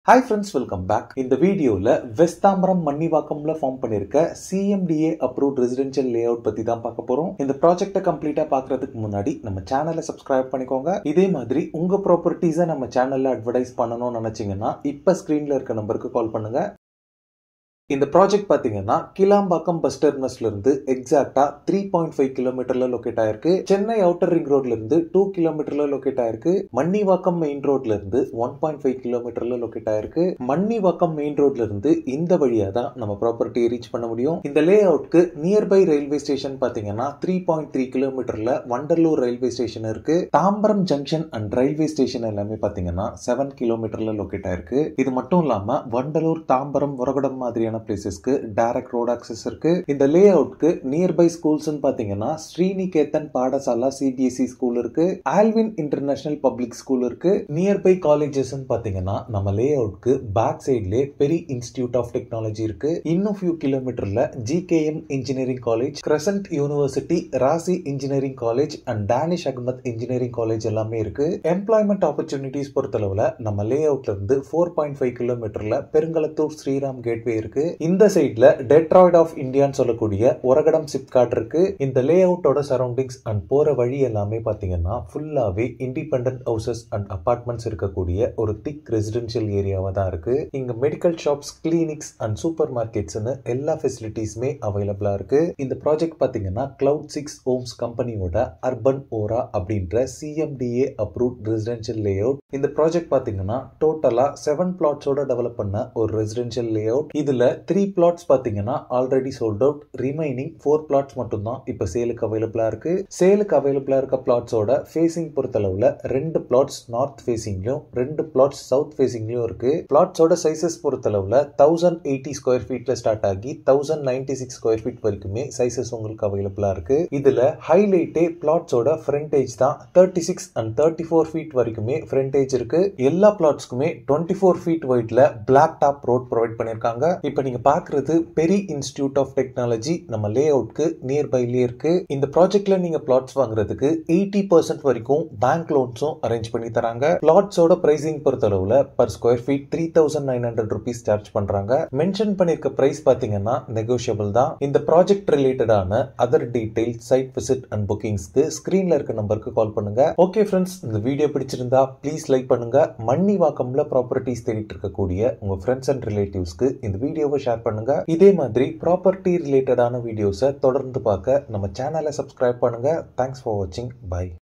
hi friends welcome back இந்த வீடியோவில் வெஸ்தாம்பரம் மன்னிவாக்கம்ல ஃபார்ம் பண்ணியிருக்க CMDA approved residential layout பற்றி தான் பார்க்க போகிறோம் இந்த ப்ராஜெக்ட்டை கம்ப்ளீட்டாக பார்க்கறதுக்கு முன்னாடி நம்ம சேனலை சப்ஸ்கிரைப் பண்ணிக்கோங்க இதே மாதிரி உங்கள் ப்ராப்பர்ட்டிஸை நம்ம சேனலில் அட்வர்டைஸ் பண்ணணும்னு நினச்சிங்கன்னா இப்போ ஸ்க்ரீனில் இருக்க நம்பருக்கு கால் பண்ணுங்கள் இந்த ப்ராஜெக்ட் பார்த்தீங்கன்னா கிளாம்பாக்கம் பஸ் டெர்மினஸ்ல இருந்து எக்ஸாக்டா த்ரீ பாயிண்ட் ஃபைவ் கிலோமீட்டர்ல லொக்கேட் ஆயிருக்கு சென்னை அவுட்டர் ரிங் ரோட்ல இருந்து டூ கிலோமீட்டர்ல லொக்கேட் ஆயிருக்கு மன்னிவாக்கம் மெயின் ரோட்ல இருந்து ஒன் பாயிண்ட் ஃபைவ் கிலோமீட்டர்ல லொக்கேட் ஆயிருக்கு மன்னிவாக்கம் மெயின் ரோட்ல இருந்து இந்த வழியா தான் நம்ம ப்ராப்பர்ட்டியை ரீச் பண்ண முடியும் இந்த லே அவுட்க்கு நியர்பை ரயில்வே ஸ்டேஷன் பாத்தீங்கன்னா த்ரீ பாயிண்ட் த்ரீ கிலோமீட்டர்ல வண்டர்லூர் ரயில்வே ஸ்டேஷன் இருக்கு Tambaram junction and railway station எல்லாமே பாத்தீங்கன்னா செவன் கிலோமீட்டர்ல லொக்கேட் ஆயிருக்கு இது மட்டும் இல்லாம வண்டலூர் தாம்பரம் முரகடம் மாதிரியான பிளேசஸ்க்கு டைரக்ட் ரோட் ஆக்சஸ் இருக்கு இந்த லே அவுட்க்கு நியர்பை ஸ்கூல்ஸ் பாத்தீங்கன்னா ஸ்ரீனிகேதன் பாடசாலா சிபிஎஸ்இ ஸ்கூல் இருக்கு ஆல்வின் இன்டர்நேஷனல் பப்ளிக் ஸ்கூல் இருக்கு நியர்பை காலேஜஸ் பாத்தீங்கன்னா நம்ம லே அவுட்க்கு பேக் சைட்லேயே பெரி இன்ஸ்டிடியூட் ஆஃப் டெக்னாலஜி இருக்கு இன்னும் ஃபியூ கிலோமீட்டர்ல GKM engineering college Crescent university Rasi engineering college and Danish Ahmed engineering college எல்லாமே இருக்கு எம்ப்ளாய்மெண்ட் ஆப்பர்ச்சுனிட்டிஸ் பொறுத்தளவுல நம்ம லே அவுட்ல இருந்து ஃபோர் பாயிண்ட் ஃபைவ் கிலோமீட்டர்ல பெருங்கலத்தூர் ஸ்ரீராம் கேட்வே இருக்கு இந்த சைட்ல டெட்ராய்ட் ஆஃப் இந்தியான்னு சொல்லக்கூடிய ஒரகடம் சிப்காட் இருக்கு இந்த லே அவுட்டோட சரௌண்டிங்ஸ் அண்ட் போற வழி எல்லாமே பாத்தீங்கன்னா ஃபுல்லாவே இண்டிபெண்டன்ட் ஹவுசஸ் அண்ட் அபார்ட்மெண்ட்ஸ் இருக்கக்கூடிய ஒரு திக் ரெசிடென்ஷியல் ஏரியாவா தான் இருக்கு இங்க medical shops clinics and super மார்க்கெட்ஸ்னு எல்லா ஃபெசிலிட்டிஸுமே அவைலபிளா இருக்கு இந்த ப்ராஜெக்ட் பாத்தீங்கன்னா கிளவுட் சிக்ஸ் ஓம்ஸ் கம்பெனியோட அர்பன் ஓரா அப்படின்ற CMDA approved residential layout இந்த ப்ராஜெக்ட் பாத்தீங்கன்னா டோட்டலா செவன் பிளாட்ஸோட டெவலப் பண்ண ஒரு ரெசிடென்ஷியல் லே அவுட் இதுல த்ரீ பிளாட்ஸ் பாத்தீங்கன்னா already sold out remaining four plots மட்டும் தான் இப்போ சேலுக்கு அவைலபிளா இருக்கு சேலுக்கு அவைலபிளா இருக்க பிளாட்ஸோட ஃபேசிங் பொறுத்தளவுல ரெண்டு பிளாட்ஸ் நார்த் ஃபேசிங்லயும் ரெண்டு பிளாட்ஸ் சவுத் ஃபேசிங்லயும் இருக்கு பிளாட்ஸோட சைசஸ் பொறுத்தளவுல தௌசண்ட் எயிட்டி ஸ்கொயர் ஃபீட்ல ஸ்டார்ட் ஆகி thousand ninety six square feet வரைக்குமே சைசஸ் உங்களுக்கு அவைலபிளா இருக்கு இதுல ஹைலைட்டே பிளாட்ஸோட ஃப்ரண்டேஜ் தான் thirty six and thirty four feet வரைக்குமே ஃப்ரண்டேஜ் இருக்கு எல்லா பிளாட்ஸ்க்குமே டுவெண்ட்டி ஃபோர் ஃபீட் ஒயிட்ல பிளாக் டாப் ரோட் ப்ரொவைட் பண்ணிருக்காங்க இப்போ நீங்க பாக்குறது பெரி இன்ஸ்டிடியூட் ஆஃப் டெக்னாலஜி நம்ம லே அவுட்க்கு நியர்பைலே இருக்கு இந்த ப்ராஜெக்ட்ல நீங்க பிளாட்ஸ் வாங்குறதுக்கு எயிட்டி பர்சன்ட் வரைக்கும் பேங்க் லோன்ஸும் அரேஞ்ச் பண்ணி தராங்க பிளாட்ஸோட பிரைசிங் பொறுத்தளவுல per square feet three thousand nine hundred rupees charge பண்றாங்க மென்ஷன் பண்ணிருக்க பிரைஸ் பாத்தீங்கன்னா நெகோஷியபிள் தான் இந்த ப்ராஜெக்ட் ரிலேட்டடான other detail site visit and புக்கிங்ஸ்க்கு ஸ்கிரீன்ல இருக்க நம்பருக்கு கால் பண்ணுங்க ஓகே ஃப்ரெண்ட்ஸ் இந்த வீடியோ பிடிச்சிருந்தா ப்ளீஸ் லைக் பண்ணுங்க மண்ணி வாக்கம்ல ப்ராப்பர்ட்டிஸ் தேடிட்டு இருக்கக்கூடிய உங்க ஃப்ரெண்ட்ஸ் அண்ட் ரிலேட்டிவ்ஸ்க்கு இந்த வீடியோவை ஷேர் பண்ணுங்க இதே மாதிரி ப்ராப்பர்ட்டி ரிலேட்டடான வீடியோஸை தொடர்ந்து பார்க்க நம்ம சேனலை சப்ஸ்கிரைப் பண்ணுங்க தேங்க்ஸ் ஃபார் வாட்சிங் பை